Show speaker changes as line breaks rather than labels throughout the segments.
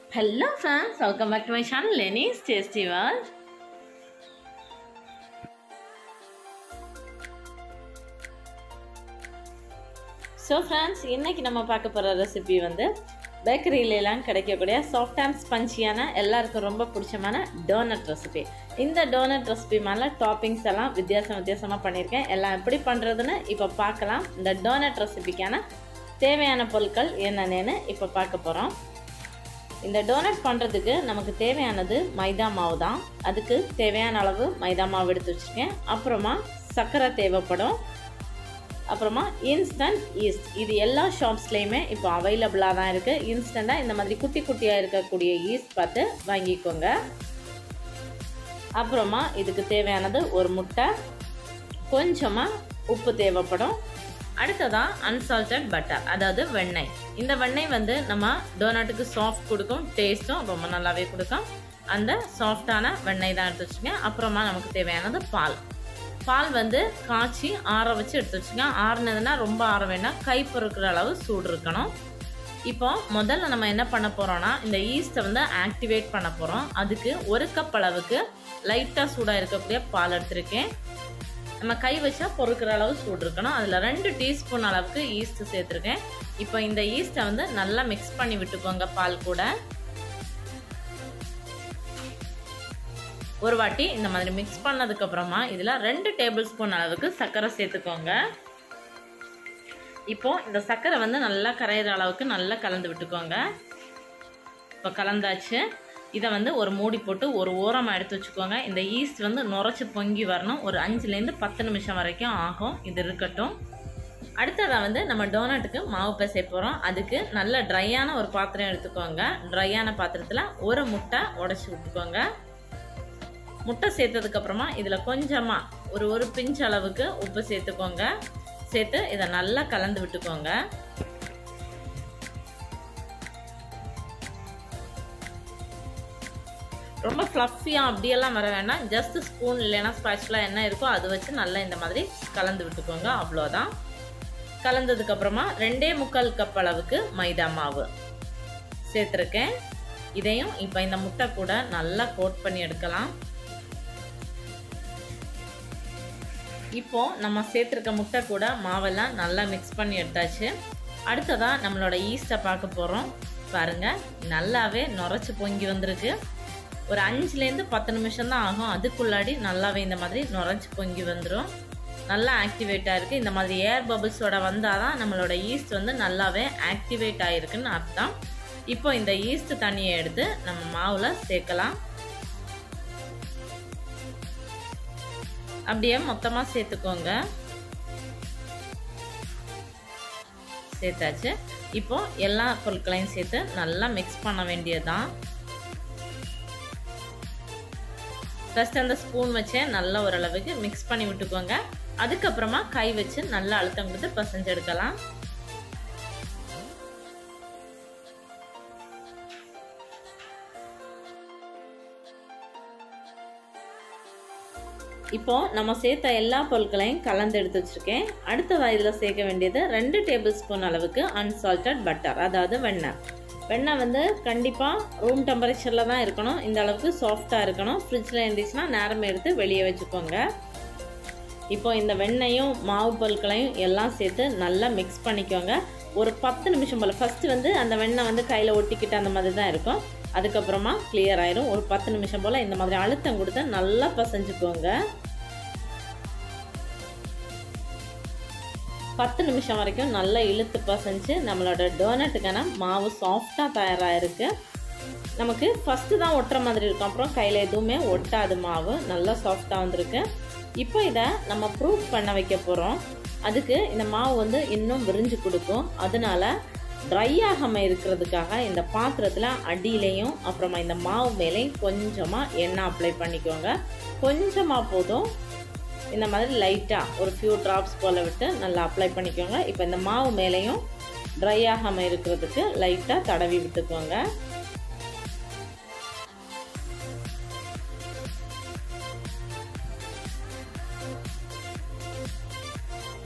Hello friends, welcome back to my channel Lenny's Tasty World. So friends இன்னைக்கு நம்ம பார்க்க போகிற ரெசிபி வந்து பேக்கரியிலலாம் கிடைக்கக்கூடிய சாஃப்ட் அண்ட் ஸ்பஞ்சியான எல்லாருக்கும் ரொம்ப பிடிச்சமான டோனட் ரெசிபி இந்த டோனட் ரெசிபி மேலே டாப்பிங்ஸ் எல்லாம் வித்தியாசம் வித்தியாசமாக பண்ணியிருக்கேன் எல்லாம் எப்படி பண்ணுறதுன்னு இப்போ பார்க்கலாம் இந்த டோனட் ரெசிபிக்கான தேவையான பொருட்கள் என்னென்னு இப்போ பார்க்க போகிறோம் இந்த டோனட் பண்ணுறதுக்கு நமக்கு தேவையானது மைதா மாவு தான் அதுக்கு தேவையான அளவு மைதா மாவு எடுத்து வச்சுருக்கேன் அப்புறமா சர்க்கரை தேவைப்படும் அப்புறமா இன்ஸ்டன்ட் ஈஸ்ட் இது எல்லா ஷாப்ஸ்லேயுமே இப்போ அவைலபிளாக தான் இருக்குது இன்ஸ்டண்ட்டாக இந்த மாதிரி குட்டி குட்டியாக இருக்கக்கூடிய ஈஸ்ட் பார்த்து வாங்கிக்கோங்க அப்புறமா இதுக்கு தேவையானது ஒரு முட்டை கொஞ்சமாக உப்பு தேவைப்படும் அடுத்ததான் அன்சால்டட் பட்டர் அதாவது வெண்ணெய் இந்த வெண்ணெய் வந்து நம்ம டோனட்டுக்கு சாஃப்ட் கொடுக்கும் டேஸ்ட்டும் ரொம்ப நல்லாவே கொடுக்கும் அந்த சாஃப்டான வெண்ணெய் தான் எடுத்து வச்சுங்க அப்புறமா நமக்கு தேவையானது பால் பால் வந்து காய்ச்சி ஆற வச்சு எடுத்து வச்சுங்க ஆறுனதுன்னா ரொம்ப ஆற வேண்டாம் கை பொறுக்கிற அளவு சூடு இருக்கணும் இப்போ முதல்ல நம்ம என்ன பண்ண போகிறோம்னா இந்த ஈஸ்ட்டை வந்து ஆக்டிவேட் பண்ண போகிறோம் அதுக்கு ஒரு கப் அளவுக்கு லைட்டாக சூடாக இருக்கக்கூடிய பால் எடுத்திருக்கேன் நம்ம கை வச்சா பொறுக்கிற அளவு சூடு இருக்கணும் அதில் ரெண்டு டீஸ்பூன் அளவுக்கு ஈஸ்ட் சேர்த்துருக்கேன் இப்போ இந்த ஈஸ்ட்டை வந்து நல்லா மிக்ஸ் பண்ணி விட்டுக்கோங்க பால் கூட ஒரு வாட்டி இந்த மாதிரி மிக்ஸ் பண்ணதுக்கப்புறமா இதில் ரெண்டு டேபிள் ஸ்பூன் அளவுக்கு சர்க்கரை சேர்த்துக்கோங்க இப்போ இந்த சர்க்கரை வந்து நல்லா கரையிற அளவுக்கு நல்லா கலந்து விட்டுக்கோங்க இப்போ கலந்தாச்சு இதை வந்து ஒரு மூடி போட்டு ஒரு ஓரமாக எடுத்து வச்சுக்கோங்க இந்த ஈஸ்ட் வந்து நுரைச்சி பொங்கி வரணும் ஒரு அஞ்சுலேருந்து பத்து நிமிஷம் வரைக்கும் ஆகும் இது இருக்கட்டும் அடுத்ததாக வந்து நம்ம டோனட்டுக்கு மாவு பிசை போகிறோம் அதுக்கு நல்ல ட்ரையான ஒரு பாத்திரம் எடுத்துக்கோங்க ட்ரையான பாத்திரத்தில் ஒரு முட்டை உடச்சி விட்டுக்கோங்க முட்டை சேர்த்ததுக்கப்புறமா இதில் கொஞ்சமாக ஒரு ஒரு பிஞ்ச் அளவுக்கு உப்பு சேர்த்துக்கோங்க சேர்த்து இதை நல்லா கலந்து விட்டுக்கோங்க ரொம்ப ஃப்ளஃபியாக அப்படியெல்லாம் வர வேண்டாம் ஜஸ்ட் ஸ்பூன் இல்லைன்னா ஸ்பேச்சுலாம் என்ன இருக்கோ அது வச்சு நல்லா இந்த மாதிரி கலந்து விட்டுக்கோங்க அவ்வளோதான் கலந்ததுக்கப்புறமா ரெண்டே முக்கால் கப் அளவுக்கு மைதா மாவு சேர்த்துருக்கேன் இதையும் இப்போ இந்த முட்டை கூட நல்லா கோட் பண்ணி எடுக்கலாம் இப்போ நம்ம சேர்த்துருக்க முட்டை கூட மாவெல்லாம் நல்லா மிக்ஸ் பண்ணி எடுத்தாச்சு அடுத்ததாக நம்மளோட ஈஸ்ட்டை பார்க்க போகிறோம் பாருங்கள் நல்லாவே நுரைச்சி பொங்கி வந்திருக்கு ஒரு அஞ்சுலேருந்து பத்து நிமிஷம் தான் ஆகும் அதுக்குள்ளாடி நல்லாவே இந்த மாதிரி நுரைச்சி பொங்கி வந்துடும் நல்லா ஆக்டிவேட்டாக இருக்குது இந்த மாதிரி ஏர் பபிள்ஸோட வந்தால் தான் நம்மளோட ஈஸ்ட் வந்து நல்லாவே ஆக்டிவேட் ஆகிருக்குன்னு அர்த்தம் இப்போ இந்த ஈஸ்ட் தண்ணியை எடுத்து நம்ம மாவில் சேர்க்கலாம் அப்படியே மொத்தமாக சேர்த்துக்கோங்க சேர்த்தாச்சு இப்போ எல்லா பொருட்களையும் சேர்த்து நல்லா மிக்ஸ் பண்ண வேண்டியதுதான் ஃபஸ்ட் அந்த ஸ்பூன் வச்சு நல்லா ஓரளவுக்கு மிக்ஸ் பண்ணி விட்டுக்கோங்க அதுக்கப்புறமா கை வச்சு நல்லா அழுத்தம் கொடுத்து பசஞ்சு எடுக்கலாம் இப்போ நம்ம சேர்த்த எல்லா பொருட்களையும் கலந்து எடுத்து வச்சுருக்கேன் அடுத்ததாக இதில் சேர்க்க வேண்டியது ரெண்டு டேபிள் ஸ்பூன் அளவுக்கு அன்சால்டட் பட்டர் அதாவது வெண்ணெய் வெண்ணெய் வந்து கண்டிப்பாக ரூம் டெம்பரேச்சரில் தான் இருக்கணும் இந்த அளவுக்கு சாஃப்டாக இருக்கணும் ஃப்ரிட்ஜில் இருந்துச்சுன்னா நேரம் எடுத்து வெளியே வச்சுக்கோங்க இப்போ இந்த வெண்ணெயும் மாவு பொருட்களையும் எல்லாம் சேர்த்து நல்லா மிக்ஸ் பண்ணிக்கோங்க ஒரு பத்து நிமிஷம் போல் ஃபஸ்ட்டு வந்து அந்த வெண்ணெய் வந்து கையில் ஒட்டிக்கிட்டு அந்த மாதிரி தான் இருக்கும் அதுக்கப்புறமா கிளியர் ஆயிரும் ஒரு பத்து நிமிஷம் போல் இந்த மாதிரி அழுத்தம் கொடுத்து நல்லா பசைஞ்சுக்கோங்க பத்து நிமிஷம் வரைக்கும் நல்லா இழுத்து பசைஞ்சு நம்மளோட டோனட்டுக்கான மாவு சாஃப்டாக தயாராக இருக்குது நமக்கு ஃபஸ்ட்டு தான் ஒட்டுற மாதிரி இருக்கும் அப்புறம் கையில் எதுவுமே ஒட்டாது மாவு நல்லா சாஃப்டாக வந்திருக்கு இப்போ இதை நம்ம ப்ரூஃப் பண்ண வைக்க போகிறோம் அதுக்கு இந்த மாவு வந்து இன்னும் விரிஞ்சு கொடுக்கும் அதனால ட்ரை ஆகாமல் இருக்கிறதுக்காக இந்த பாத்திரத்தில் அடியிலையும் அப்புறமா இந்த மாவு மேலேயும் கொஞ்சமாக எண்ணெய் அப்ளை பண்ணிக்கோங்க கொஞ்சமாக போதும் இந்த மாதிரி லைட்டாக ஒரு ஃபியூ ட்ராப்ஸ் போல் விட்டு நல்லா அப்ளை பண்ணிக்கோங்க இப்போ இந்த மாவு மேலேயும் ட்ரை ஆகாமல் இருக்கிறதுக்கு லைட்டாக தடவி விட்டுக்கோங்க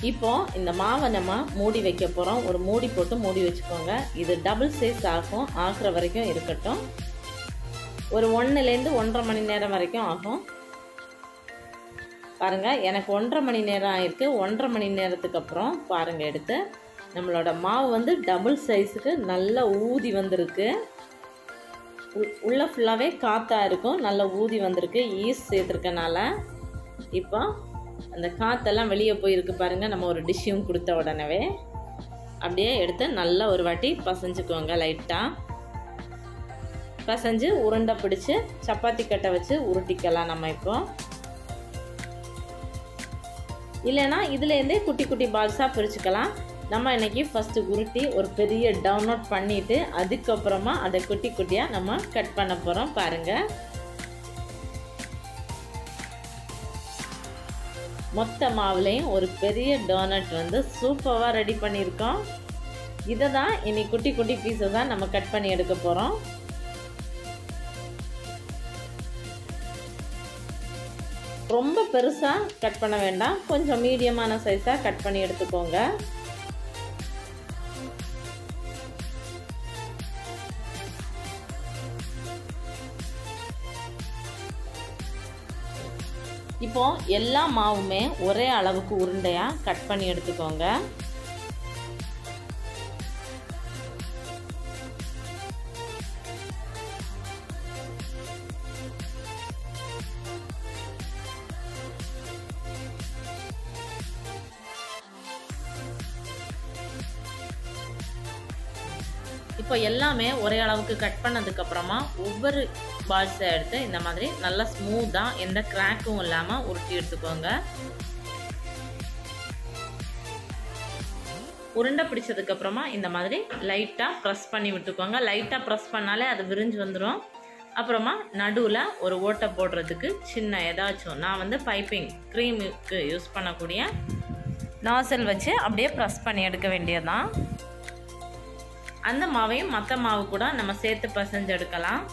இப்போ இந்த மாவை நம்ம மூடி வைக்க போகிறோம் ஒரு மூடி போட்டு மூடி வச்சுக்கோங்க இது டபுள் சைஸ் ஆகும் ஆகிற வரைக்கும் இருக்கட்டும் ஒரு ஒன்றுலேருந்து ஒன்றரை மணி நேரம் வரைக்கும் ஆகும் பாருங்கள் எனக்கு ஒன்றரை மணி நேரம் ஆயிருக்கு ஒன்றரை மணி நேரத்துக்கு அப்புறம் பாருங்கள் எடுத்து நம்மளோட மாவு வந்து டபுள் சைஸுக்கு நல்லா ஊதி வந்திருக்கு உள்ளே ஃபுல்லாகவே காற்றா இருக்கும் நல்லா ஊதி வந்திருக்கு ஈஸ்ட் சேர்த்துருக்கனால இப்போ அந்த காற்றெல்லாம் வெளியே போயிருக்கு பாருங்கள் நம்ம ஒரு டிஷ்ஷும் கொடுத்த உடனே அப்படியே எடுத்து நல்லா ஒரு வாட்டி பசைஞ்சுக்கோங்க லைட்டாக பசைஞ்சு உருண்டை பிடிச்சி சப்பாத்தி கட்டை வச்சு உருட்டிக்கலாம் நம்ம இப்போ இல்லைன்னா இதுலேருந்தே குட்டி குட்டி பால்ஸாக பிரிச்சுக்கலாம் நம்ம இன்னைக்கு ஃபஸ்ட்டு உருட்டி ஒரு பெரிய டவுன்லோட் பண்ணிவிட்டு அதுக்கப்புறமா அதை குட்டி குட்டியாக நம்ம கட் பண்ண போகிறோம் பாருங்கள் மொத்த மாவுலேயும் ஒரு பெரிய டோனட் வந்து சூப்பராக ரெடி பண்ணியிருக்கோம் இதை தான் இனி குட்டி குட்டி பீஸை தான் நம்ம கட் பண்ணி எடுக்க போகிறோம் ரொம்ப பெருசாக கட் பண்ண வேண்டாம் கொஞ்சம் மீடியமான சைஸாக கட் பண்ணி எடுத்துக்கோங்க இப்போ எல்லா மாவுமே ஒரே அளவுக்கு உருண்டையாக கட் பண்ணி எடுத்துக்கோங்க இப்போ எல்லாமே ஒரே அளவுக்கு கட் பண்ணதுக்கப்புறமா ஒவ்வொரு பால்ஸை எடுத்து இந்த மாதிரி நல்லா ஸ்மூத்தாக எந்த கிராக்கும் இல்லாமல் உருட்டி எடுத்துக்கோங்க உருண்டை பிடிச்சதுக்கப்புறமா இந்த மாதிரி லைட்டாக ப்ரெஸ் பண்ணி விட்டுக்கோங்க லைட்டாக ப்ரெஸ் பண்ணாலே அது விரிஞ்சு வந்துடும் அப்புறமா நடுவில் ஒரு ஓட்டை போடுறதுக்கு சின்ன ஏதாச்சும் நான் வந்து பைப்பிங் க்ரீமுக்கு யூஸ் பண்ணக்கூடிய நாசல் வச்சு அப்படியே ப்ரெஸ் பண்ணி எடுக்க வேண்டியதுதான் அந்த மாவையும் மற்ற மாவு கூட நம்ம சேர்த்து பசைஞ்சு எடுக்கலாம்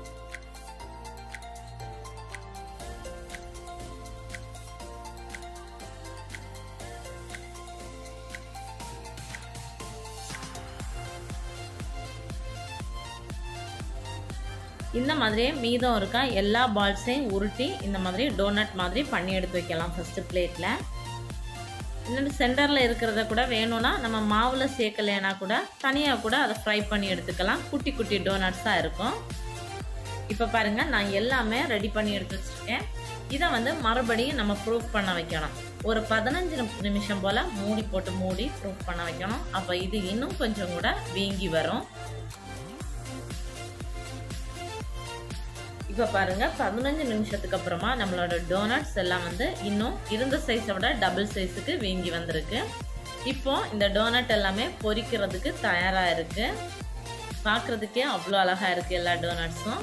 இந்த மாதிரியே மீதம் இருக்க எல்லா பால்ஸையும் உருட்டி இந்த மாதிரி டோனட் மாதிரி பண்ணி எடுத்து வைக்கலாம் ஃபஸ்ட்டு பிளேட்டில் இன்னொன்று சென்டரில் இருக்கிறத கூட வேணும்னா நம்ம மாவில் சேர்க்கலைன்னா கூட தனியாக கூட அதை ஃப்ரை பண்ணி எடுத்துக்கலாம் குட்டி குட்டி டோனட்ஸாக இருக்கும் இப்போ பாருங்கள் நான் எல்லாமே ரெடி பண்ணி எடுத்து வச்சுருக்கேன் இதை வந்து மறுபடியும் நம்ம ப்ரூஃப் பண்ண வைக்கணும் ஒரு பதினஞ்சு நிமிஷம் போல் மூடி போட்டு மூடி ப்ரூஃப் பண்ண வைக்கணும் அப்போ இது இன்னும் கொஞ்சம் கூட வீங்கி வரும் இப்போ பாருங்க பதினஞ்சு நிமிஷத்துக்கு அப்புறமா நம்மளோட டோனட்ஸ் எல்லாம் வந்து இன்னும் இருந்த சைஸை விட டபுள் சைஸுக்கு வீங்கி வந்திருக்கு இப்போ இந்த டோனட் எல்லாமே பொரிக்கிறதுக்கு தயாராக இருக்கு பார்க்குறதுக்கே அவ்வளோ அழகாக இருக்கு எல்லா டோனட்ஸும்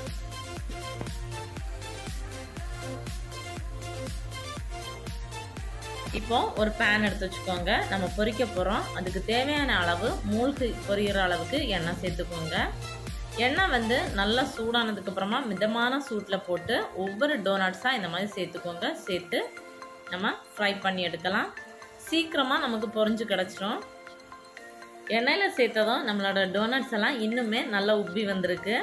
இப்போ ஒரு பேன் எடுத்து வச்சுக்கோங்க நம்ம பொரிக்க போகிறோம் அதுக்கு தேவையான அளவு மூழ்கி பொரிகிற அளவுக்கு எண்ணெய் சேர்த்துக்கோங்க எண்ணெய் வந்து நல்லா சூடானதுக்கு அப்புறமா மிதமான சூட்டில் போட்டு ஒவ்வொரு டோனட்ஸாக இந்த மாதிரி சேர்த்துக்கோங்க சேர்த்து நம்ம ஃப்ரை பண்ணி எடுக்கலாம் சீக்கிரமாக நமக்கு பொறிஞ்சு கிடச்சிரும் எண்ணெயில் சேர்த்ததும் நம்மளோட டோனட்ஸ் எல்லாம் இன்னுமே நல்லா உப்பி வந்திருக்கு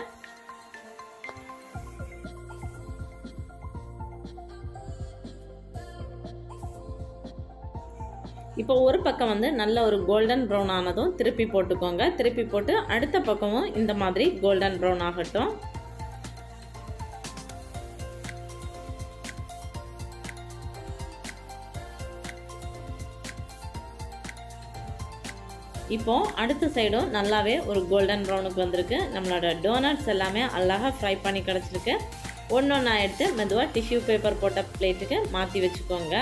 இப்போ ஒரு பக்கம் வந்து நல்ல ஒரு கோல்டன் ப்ரௌன் ஆனதும் திருப்பி போட்டுக்கோங்க திருப்பி போட்டு அடுத்த பக்கமும் இந்த மாதிரி கோல்டன் ப்ரௌன் ஆகட்டும் இப்போ அடுத்த சைடும் நல்லாவே ஒரு கோல்டன் ப்ரௌனுக்கு வந்திருக்கு நம்மளோட டோனட்ஸ் எல்லாமே அழகாக ஃப்ரை பண்ணி கிடச்சிருக்கு ஒன்று ஒன்றா எடுத்து மெதுவாக டிஷ்யூ பேப்பர் போட்ட பிளேட்டுக்கு மாற்றி வச்சுக்கோங்க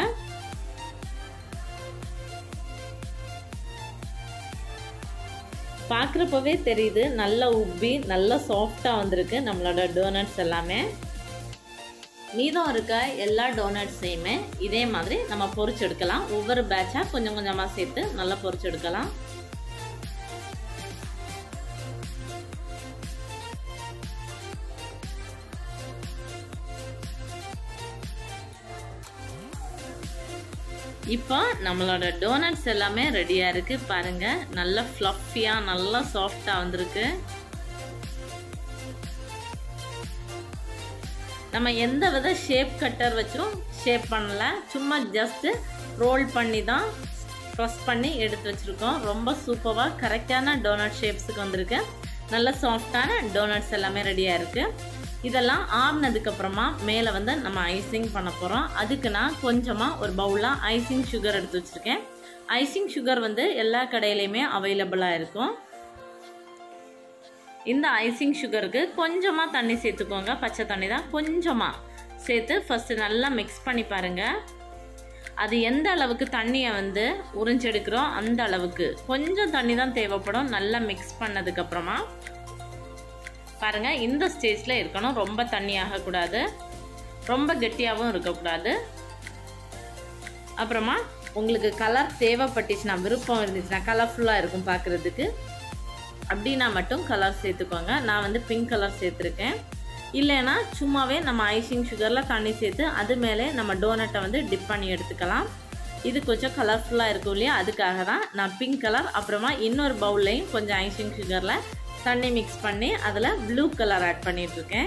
பார்க்குறப்பவே தெரியுது நல்ல உப்பி நல்ல சாஃப்டாக வந்திருக்கு நம்மளோட டோனட்ஸ் எல்லாமே மீதம் இருக்க எல்லா டோனட்ஸையுமே இதே மாதிரி நம்ம பொரிச்சு எடுக்கலாம் ஒவ்வொரு பேட்சாக கொஞ்சம் கொஞ்சமாக சேர்த்து நல்லா பொரிச்சு எடுக்கலாம் இப்போ நம்மளோட டோனட்ஸ் எல்லாமே ரெடியாக இருக்குது பாருங்கள் நல்ல ஃப்ளஃபியாக நல்லா சாஃப்டாக வந்திருக்கு நம்ம எந்த வித ஷேப் கட்டர் வச்சும் ஷேப் பண்ணல சும்மா ஜஸ்ட்டு ரோல் பண்ணி தான் ப்ரெஸ் பண்ணி எடுத்து வச்சுருக்கோம் ரொம்ப சூப்பராக கரெக்டான டோனட் ஷேப்ஸுக்கு வந்திருக்கு நல்ல சாஃப்டான டோனட்ஸ் எல்லாமே ரெடியாக இருக்குது இதெல்லாம் ஆறுனதுக்கப்புறமா மேலே வந்து நம்ம ஐசிங் பண்ண போகிறோம் அதுக்கு நான் கொஞ்சமாக ஒரு பவுலாக ஐசிங் சுகர் எடுத்து வச்சுருக்கேன் ஐசிங் சுகர் வந்து எல்லா கடையிலையுமே அவைலபிளாக இருக்கும் இந்த ஐசிங் சுகருக்கு கொஞ்சமாக தண்ணி சேர்த்துக்கோங்க பச்சை தண்ணி தான் கொஞ்சமாக சேர்த்து ஃபஸ்ட்டு நல்லா மிக்ஸ் பண்ணி பாருங்கள் அது எந்த அளவுக்கு தண்ணியை வந்து உறிஞ்செடுக்கிறோம் அந்த அளவுக்கு கொஞ்சம் தண்ணி தான் தேவைப்படும் நல்லா மிக்ஸ் பண்ணதுக்கப்புறமா பாருங்கள் இந்த ஸ்டேஜில் இருக்கணும் ரொம்ப தண்ணி ஆகக்கூடாது ரொம்ப கெட்டியாகவும் இருக்கக்கூடாது அப்புறமா உங்களுக்கு கலர் தேவைப்பட்டுச்சுன்னா விருப்பம் இருந்துச்சுன்னா கலர்ஃபுல்லாக இருக்கும் பார்க்குறதுக்கு அப்படின்னா மட்டும் கலர் சேர்த்துக்கோங்க நான் வந்து பிங்க் கலர் சேர்த்துருக்கேன் இல்லைன்னா சும்மாவே நம்ம ஐசிங் சுகரில் தண்ணி சேர்த்து அது மேலே நம்ம டோனட்டை வந்து டிப் பண்ணி எடுத்துக்கலாம் இது கொஞ்சம் கலர்ஃபுல்லாக இருக்கும் இல்லையா அதுக்காக தான் நான் பிங்க் கலர் அப்புறமா இன்னொரு பவுல்லையும் கொஞ்சம் ஐசிங் சுகரில் தண்ணி மிக்ஸ் பண்ணி அதில் ப்ளூ கலர் ஆட் பண்ணிகிட்ருக்கேன்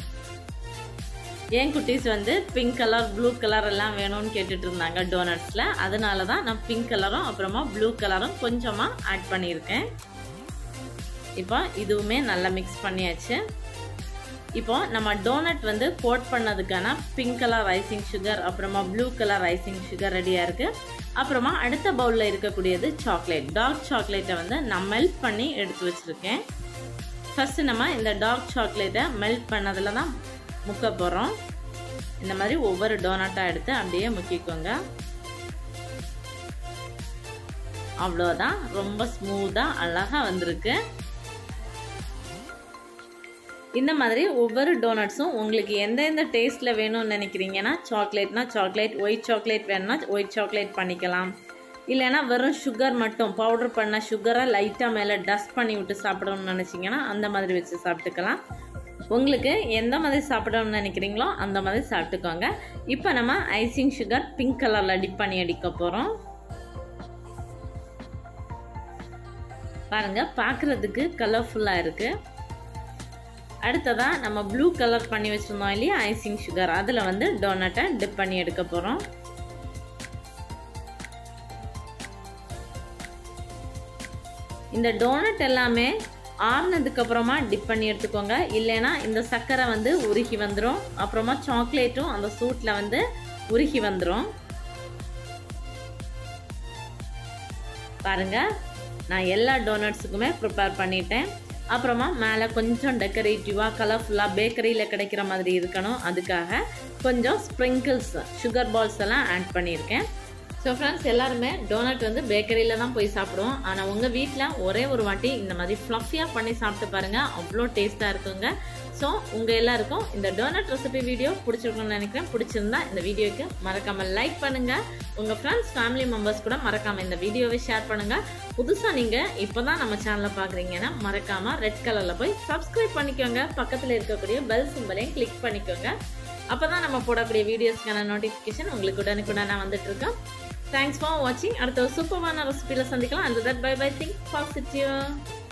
என் குட்டீஸ் வந்து பிங்க் கலர் ப்ளூ கலர் எல்லாம் வேணும்னு கேட்டுட்டு இருந்தாங்க டோனட்ஸில் அதனால தான் நான் பிங்க் கலரும் அப்புறமா ப்ளூ கலரும் கொஞ்சமாக ஆட் பண்ணியிருக்கேன் இப்போ இதுவுமே நல்லா மிக்ஸ் பண்ணியாச்சு இப்போ நம்ம டோனட் வந்து கோட் பண்ணதுக்கான பிங்க் கலர் ஐசிங் சுகர் அப்புறமா ப்ளூ கலர் ஐசிங் சுகர் ரெடியாக இருக்குது அப்புறமா அடுத்த பவுலில் இருக்கக்கூடியது சாக்லேட் டார்க் சாக்லேட்டை வந்து நான் மெல்ட் பண்ணி எடுத்து வச்சுருக்கேன் ஃபஸ்ட்டு நம்ம இந்த டார்க் சாக்லேட்டை மெல்ட் பண்ணதில் தான் முக்க போகிறோம் இந்த மாதிரி ஒவ்வொரு டோனட்டாக எடுத்து அப்படியே முக்கிக்கோங்க அவ்வளோதான் ரொம்ப ஸ்மூத்தாக அழகாக வந்திருக்கு இந்த மாதிரி ஒவ்வொரு டோனட்ஸும் உங்களுக்கு எந்தெந்த டேஸ்ட்டில் வேணும்னு நினைக்கிறீங்கன்னா சாக்லேட்னா சாக்லேட் ஒயிட் சாக்லேட் வேணும்னா ஒயிட் சாக்லேட் பண்ணிக்கலாம் இல்லைன்னா வெறும் சுகர் மட்டும் பவுடர் பண்ண சுகரை லைட்டாக மேலே டஸ்ட் பண்ணி விட்டு சாப்பிடணும்னு நினச்சிங்கன்னா அந்த மாதிரி வச்சு சாப்பிட்டுக்கலாம் உங்களுக்கு எந்த மாதிரி சாப்பிடணும்னு நினைக்கிறீங்களோ அந்த மாதிரி சாப்பிட்டுக்கோங்க இப்போ நம்ம ஐசிங் சுகர் பிங்க் கலரில் டிப் பண்ணி அடிக்க போகிறோம் பாருங்கள் பார்க்குறதுக்கு கலர்ஃபுல்லாக இருக்குது அடுத்ததாக நம்ம ப்ளூ கலர் பண்ணி வச்சுருந்தோம் இல்லையா ஐசிங் சுகர் அதில் வந்து டோனட்டை டிப் பண்ணி எடுக்க போகிறோம் இந்த டோனட் எல்லாமே ஆறுனதுக்கு அப்புறமா டிப் பண்ணி எடுத்துக்கோங்க இல்லைன்னா இந்த சர்க்கரை வந்து உருகி வந்துடும் அப்புறமா சாக்லேட்டும் அந்த சூட்டில் வந்து உருகி வந்துடும் பாருங்கள் நான் எல்லா டோனட்ஸுக்குமே ப்ரிப்பேர் பண்ணிட்டேன் அப்புறமா மேலே கொஞ்சம் டெக்கரேட்டிவாக கலர்ஃபுல்லாக பேக்கரியில் கிடைக்கிற மாதிரி இருக்கணும் அதுக்காக கொஞ்சம் ஸ்ப்ரிங்கிள்ஸ் சுகர் பால்ஸ் எல்லாம் ஆட் பண்ணியிருக்கேன் ஸோ ஃப்ரெண்ட்ஸ் எல்லாருமே டோனட் வந்து பேக்கரியில் தான் போய் சாப்பிடுவோம் ஆனால் உங்கள் வீட்டில் ஒரே ஒரு வாட்டி இந்த மாதிரி ஃப்ளஃபியாக பண்ணி சாப்பிட்டு பாருங்கள் அவ்வளோ டேஸ்ட்டாக இருக்குங்க ஸோ உங்கள் எல்லாருக்கும் இந்த டோனட் ரெசிபி வீடியோ பிடிச்சிருக்கும்னு நினைக்கிறேன் பிடிச்சிருந்தா இந்த வீடியோக்கு மறக்காமல் லைக் பண்ணுங்கள் உங்கள் ஃப்ரெண்ட்ஸ் ஃபேமிலி மெம்பர்ஸ் கூட மறக்காமல் இந்த வீடியோவை ஷேர் பண்ணுங்கள் புதுசாக நீங்கள் இப்போ தான் நம்ம சேனலை பார்க்குறீங்கன்னா மறக்காமல் ரெட் கலரில் போய் சப்ஸ்கிரைப் பண்ணிக்கோங்க பக்கத்தில் இருக்கக்கூடிய பெல் சிம்பலையும் கிளிக் பண்ணிக்கோங்க அப்போ தான் நம்ம போடக்கூடிய வீடியோஸ்க்கான நோட்டிஃபிகேஷன் உங்களுக்கு உடனுக்குடனே வந்துட்டு இருக்கோம் தேங்க்ஸ் ஃபார் வாட்சிங் அடுத்த ஒரு சூப்பரான ரெசிபியில் சந்திக்கலாம் அந்த that bye bye think positive